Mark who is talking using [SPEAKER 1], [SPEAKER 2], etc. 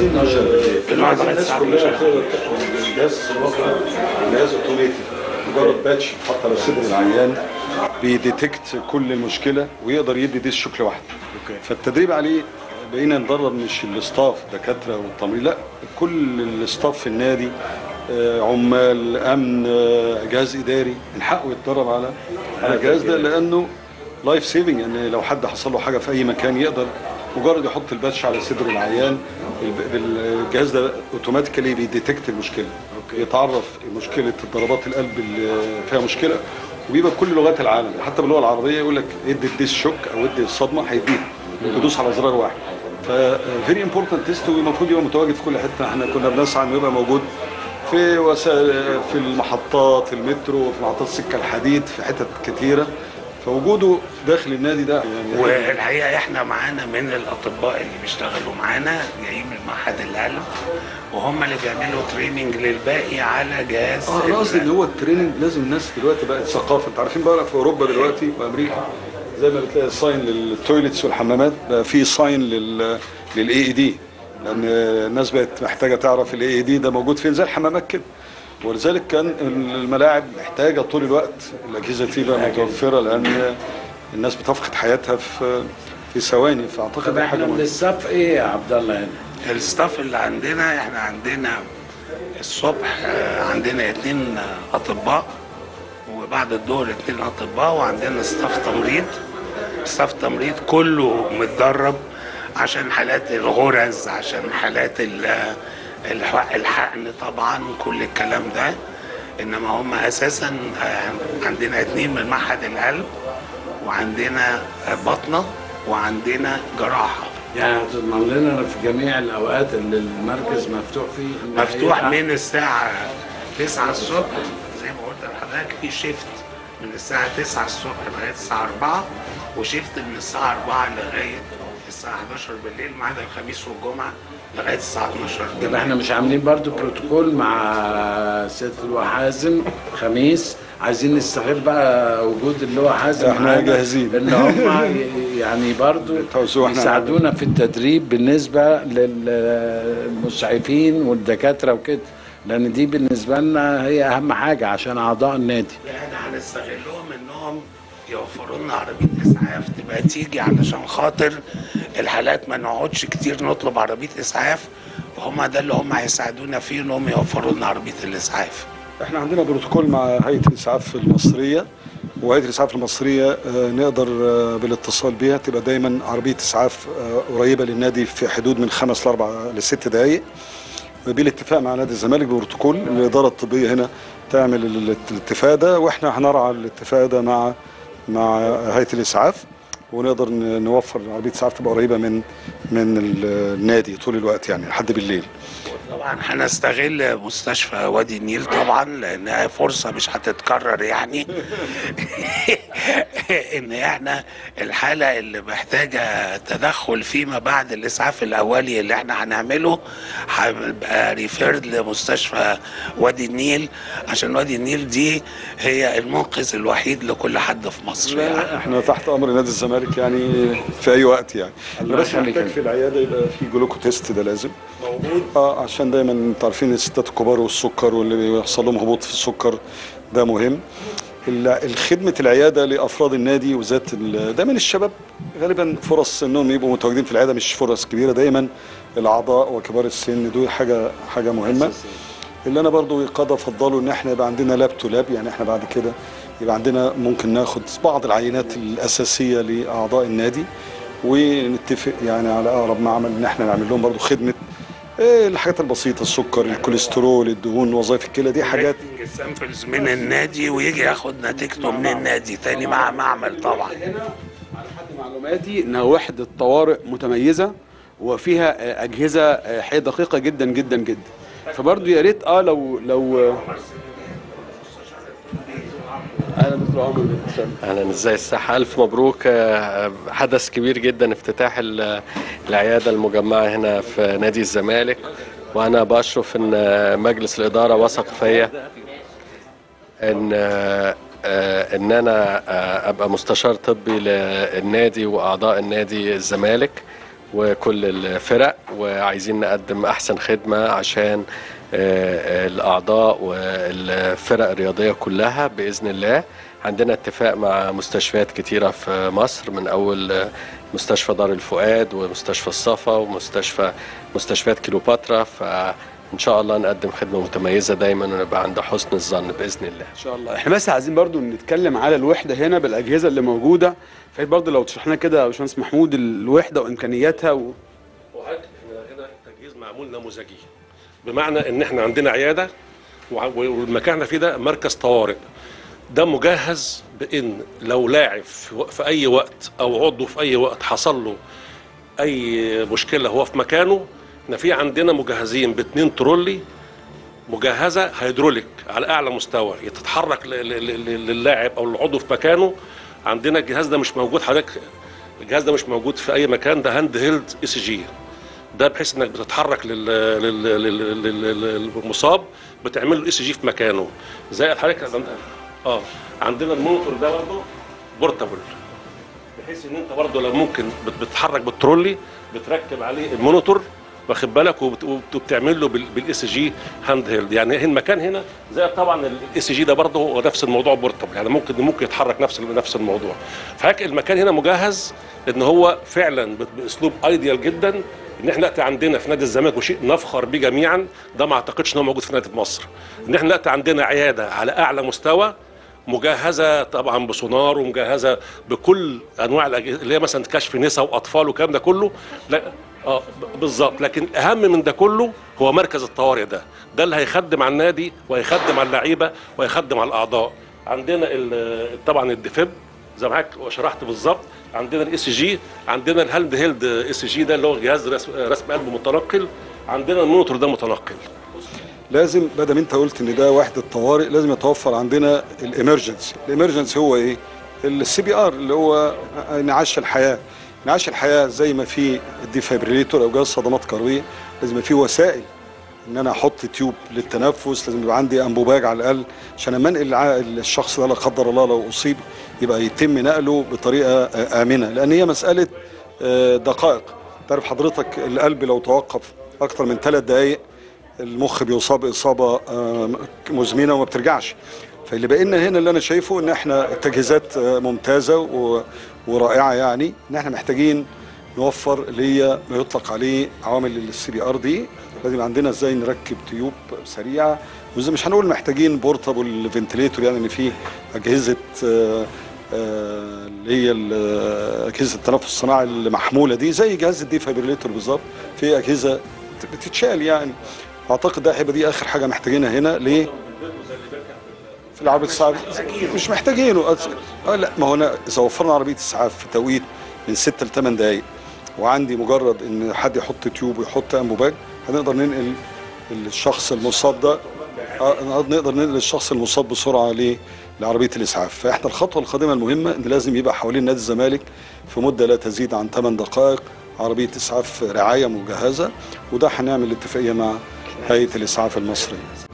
[SPEAKER 1] 12 بالليل
[SPEAKER 2] النهارده
[SPEAKER 1] الناس
[SPEAKER 2] الساعة
[SPEAKER 1] كلها
[SPEAKER 2] 12.
[SPEAKER 1] تقدر الجهاز الجهاز اوتوماتيك مجرد باتش يتحط على صدر العيان بيديتكت كل المشكله ويقدر يدي ديس شوك لوحده
[SPEAKER 2] اوكي
[SPEAKER 1] فالتدريب عليه بقينا ندرب مش الاستاف دكاتره والتمريض لا كل الاستاف في النادي آه، عمال امن آه، جهاز اداري من حقه يتدرب على على الجهاز ده لانه لايف سيفنج ان لو حد حصل له حاجه في اي مكان يقدر مجرد يحط الباتش على صدر العيان الب- الجهاز ده اوتوماتيكالي بيديتكت المشكله
[SPEAKER 2] أوكي.
[SPEAKER 1] يتعرف مشكله ضربات القلب اللي فيها مشكله وبيبقى بكل لغات العالم حتى باللغه العربيه يقول لك ادي الديس شوك او ادي الصدمه هيديها تدوس على زرار واحد ف فيري امبورتنت تيست والمفروض يبقى متواجد في كل حته احنا كنا بنسعى انه يبقى موجود في وسائل في المحطات في المترو في محطات السكه الحديد في حتت كتيره فوجوده داخل النادي ده يعني
[SPEAKER 2] والحقيقه احنا معانا من الاطباء اللي بيشتغلوا معانا جايين من معهد القلب وهم اللي بيعملوا تريننج للباقي على جهاز
[SPEAKER 1] اه انا قصدي
[SPEAKER 2] ال-
[SPEAKER 1] اللي هو التريننج لازم الناس دلوقتي بقت ثقافه انت عارفين بقى في اوروبا دلوقتي وامريكا زي ما بتلاقي ساين للتويلتس والحمامات بقى في ساين لل للاي اي دي لان الناس بقت محتاجه تعرف الاي اي دي ده موجود فين زي الحمامات كده ولذلك كان الملاعب محتاجه طول الوقت الاجهزه دي بقى متوفره لان الناس بتفقد حياتها في في ثواني فاعتقد
[SPEAKER 3] طب
[SPEAKER 1] دي
[SPEAKER 3] احنا
[SPEAKER 1] حاجه
[SPEAKER 3] من
[SPEAKER 1] مهمة.
[SPEAKER 3] الصف ايه يا عبد الله هنا؟
[SPEAKER 2] الستاف اللي عندنا احنا عندنا الصبح آه، عندنا اتنين آه، اطباء وبعد الظهر اتنين اطباء وعندنا ستاف تمريض ستاف تمريض كله متدرب عشان حالات الغرز عشان حالات ال- الح- الحقن طبعا كل الكلام ده انما هم اساسا آه، عندنا اتنين من معهد القلب وعندنا آه، بطنه وعندنا جراحه
[SPEAKER 3] يعني هتضمن لنا في جميع الاوقات اللي المركز مفتوح فيه إن
[SPEAKER 2] مفتوح
[SPEAKER 3] هيبقى-
[SPEAKER 2] من الساعة 9 الصبح زي ما قلت لحضرتك في شيفت من الساعة 9 الصبح لغاية الساعة 4 وشيفت من الساعة 4 لغاية الساعة 11 بالليل ما عدا الخميس والجمعة لغاية الساعة 12
[SPEAKER 3] طب
[SPEAKER 2] بالليل
[SPEAKER 3] احنا مش عاملين برضو بروتوكول مع سيادة اللواء حازم خميس عايزين نستغل بقى وجود اللواء حازم
[SPEAKER 1] احنا
[SPEAKER 3] معانا،
[SPEAKER 1] جاهزين.
[SPEAKER 3] ان هم ي- يعني برضو
[SPEAKER 1] توزيع احنا
[SPEAKER 3] يساعدونا في التدريب بالنسبة للمسعفين والدكاترة وكده لان دي بالنسبة لنا هي اهم حاجة عشان اعضاء النادي
[SPEAKER 2] احنا هنستغلهم انهم يوفروا لنا عربية اسعاف تبقى تيجي علشان خاطر الحالات ما نقعدش كتير نطلب عربية اسعاف وهم ده اللي هم هيساعدونا فيه انهم يوفروا لنا عربية الاسعاف
[SPEAKER 1] احنا عندنا بروتوكول مع هيئه الاسعاف المصريه وهيئه الاسعاف المصريه آه، نقدر آه، بالاتصال بيها تبقى دايما عربيه اسعاف آه، قريبه للنادي في حدود من خمس لاربع لست دقائق بالاتفاق مع نادي الزمالك ببروتوكول الاداره الطبيه هنا تعمل ال- الاتفاق ده واحنا هنرعى الاتفاق ده مع مع هيئه الاسعاف ونقدر ن- نوفر عربيه اسعاف تبقى قريبه من من ال- النادي طول الوقت يعني لحد بالليل
[SPEAKER 2] طبعا هنستغل مستشفى وادي النيل طبعا لانها فرصه مش هتتكرر يعني ان احنا الحاله اللي محتاجه تدخل فيما بعد الاسعاف الاولي اللي احنا هنعمله هيبقى ريفيرد لمستشفى وادي النيل عشان وادي النيل دي هي المنقذ الوحيد لكل حد في مصر يعني.
[SPEAKER 1] لا احنا تحت امر نادي الزمالك يعني في اي وقت يعني
[SPEAKER 3] الله
[SPEAKER 1] بس
[SPEAKER 3] يخليك.
[SPEAKER 1] محتاج في العياده يبقى في جلوكو تيست ده لازم
[SPEAKER 2] موجود
[SPEAKER 1] اه عشان دايما انتوا عارفين الستات الكبار والسكر واللي بيحصل لهم هبوط في السكر ده مهم ال- الخدمة العيادة لأفراد النادي وذات ال- دايما الشباب غالبا فرص انهم يبقوا متواجدين في العيادة مش فرص كبيرة دايما الأعضاء وكبار السن دول حاجة حاجة مهمة اللي أنا برضو قد أفضله إن احنا يبقى عندنا لاب تو لاب يعني احنا بعد كده يبقى عندنا ممكن ناخد بعض العينات الأساسية لأعضاء النادي ونتفق يعني على أقرب معمل إن احنا نعمل لهم برضو خدمة إيه الحاجات البسيطة السكر الكوليسترول الدهون وظائف الكلى دي حاجات
[SPEAKER 2] السامبلز من النادي ويجي ياخد نتيجته من النادي تاني مع معمل طبعا
[SPEAKER 4] على حد معلوماتي انها وحده طوارئ متميزه وفيها آه، اجهزه آه، حقيقة دقيقه جدا جدا جدا فبرضه يا ريت اه لو لو اهلا دكتور عمر بن
[SPEAKER 5] اهلا ازاي الصحة الف مبروك آه، حدث كبير جدا افتتاح ال- العيادة المجمعة هنا في نادي الزمالك وانا بشرف ان آه، مجلس الادارة وثق فيا ان آه، آه، ان انا آه، ابقى مستشار طبي للنادي واعضاء النادي الزمالك وكل الفرق وعايزين نقدم احسن خدمه عشان آه، الاعضاء والفرق الرياضيه كلها باذن الله عندنا اتفاق مع مستشفيات كتيره في مصر من اول آه، مستشفى دار الفؤاد ومستشفى الصفا ومستشفى مستشفيات كيلوباترا فان شاء الله نقدم خدمه متميزه دايما ونبقى عند حسن الظن باذن الله
[SPEAKER 4] ان شاء الله احنا بس عايزين برضو نتكلم على الوحده هنا بالاجهزه اللي موجوده فهي برضو لو تشرح لنا كده يا باشمهندس محمود الوحده وامكانياتها و...
[SPEAKER 6] وحضرتك احنا هنا التجهيز معمول نموذجي بمعنى ان احنا عندنا عياده وع- والمكان اللي فيه ده مركز طوارئ ده مجهز بان لو لاعب في و- في اي وقت او عضو في اي وقت حصل له اي مشكله هو في مكانه احنا في عندنا مجهزين باتنين ترولي مجهزه هيدروليك على اعلى مستوى تتحرك ل- ل- ل- للاعب او العضو في مكانه عندنا الجهاز ده مش موجود حضرتك الجهاز ده مش موجود في اي مكان ده هاند هيلد اي سي جي ده بحيث انك بتتحرك لل... لل... لل... لل... للمصاب بتعمل له اي سي جي في مكانه زي حضرتك اه عندنا المونيتور ده برضه بورتابل بحيث ان انت برضه لو ممكن بت- بتتحرك بالترولي بتركب عليه المونيتور واخد بالك وبت- وبت- وبتعمل له بالاي سي جي هاند هيلد يعني هنا المكان هنا زي طبعا الاي سي جي ده برضه هو نفس الموضوع بورتابل يعني ممكن ممكن يتحرك نفس نفس الموضوع فهيك المكان هنا مجهز ان هو فعلا ب- باسلوب ايديال جدا ان احنا ناتي عندنا في نادي الزمالك وشيء نفخر بيه جميعا ده ما اعتقدش ان هو موجود في نادي في مصر ان احنا ناتي عندنا عياده على اعلى مستوى مجهزه طبعا بسونار ومجهزه بكل انواع الاجهزه اللي هي مثلا كشف نساء واطفال والكلام ده كله لا اه ب- بالظبط لكن اهم من ده كله هو مركز الطوارئ ده ده اللي هيخدم على النادي وهيخدم على اللعيبه وهيخدم على الاعضاء عندنا ال- طبعا الديفيب زي ما حضرتك شرحت بالظبط عندنا الاي سي جي عندنا الهاند هيلد اي سي جي ده اللي هو جهاز رسم, رسم قلب متنقل عندنا المونيتور ده متنقل
[SPEAKER 1] لازم بدل انت قلت ان ده وحده طوارئ لازم يتوفر عندنا الامرجنسي الامرجنسي هو ايه السي بي ار اللي هو انعاش الحياه انعاش الحياه زي ما في الديفابريليتور او جهاز صدمات كرويه لازم يبقى في وسائل ان انا احط تيوب للتنفس لازم يبقى عندي انبوباج على الاقل عشان لما انقل الع- الشخص ده لا قدر الله لو اصيب يبقى يتم نقله بطريقه آه، امنه لان هي مساله آه، دقائق تعرف حضرتك القلب لو توقف اكتر من ثلاث دقائق المخ بيصاب اصابه آه، مزمنه وما بترجعش فاللي بقى لنا هنا اللي انا شايفه ان احنا التجهيزات آه، ممتازه و- ورائعه يعني ان احنا محتاجين نوفر اللي هي ما يطلق عليه عوامل السي بي ار دي لازم عندنا ازاي نركب تيوب سريعه وزي مش هنقول محتاجين بورتابل فنتليتور يعني ان في اجهزه آه، آه، اللي هي ال- اجهزه التنفس الصناعي المحموله دي زي جهاز الديفابريليتور بالظبط في اجهزه بتتشال يعني اعتقد ده هيبقى دي اخر حاجه محتاجينها هنا ليه؟ في العربيه الاسعاف مش محتاجينه أص- اه لا ما هو انا اذا وفرنا عربيه اسعاف في توقيت من 6 ل 8 دقائق وعندي مجرد ان حد يحط تيوب ويحط انبوباج هنقدر ننقل الشخص المصاب ده آه، نقدر ننقل الشخص المصاب بسرعه ليه؟ لعربيه الاسعاف فاحنا الخطوه القادمه المهمه ان لازم يبقى حوالين نادي الزمالك في مده لا تزيد عن 8 دقائق عربيه اسعاف رعايه مجهزه وده هنعمل اتفاقيه مع هيئه الاسعاف المصريه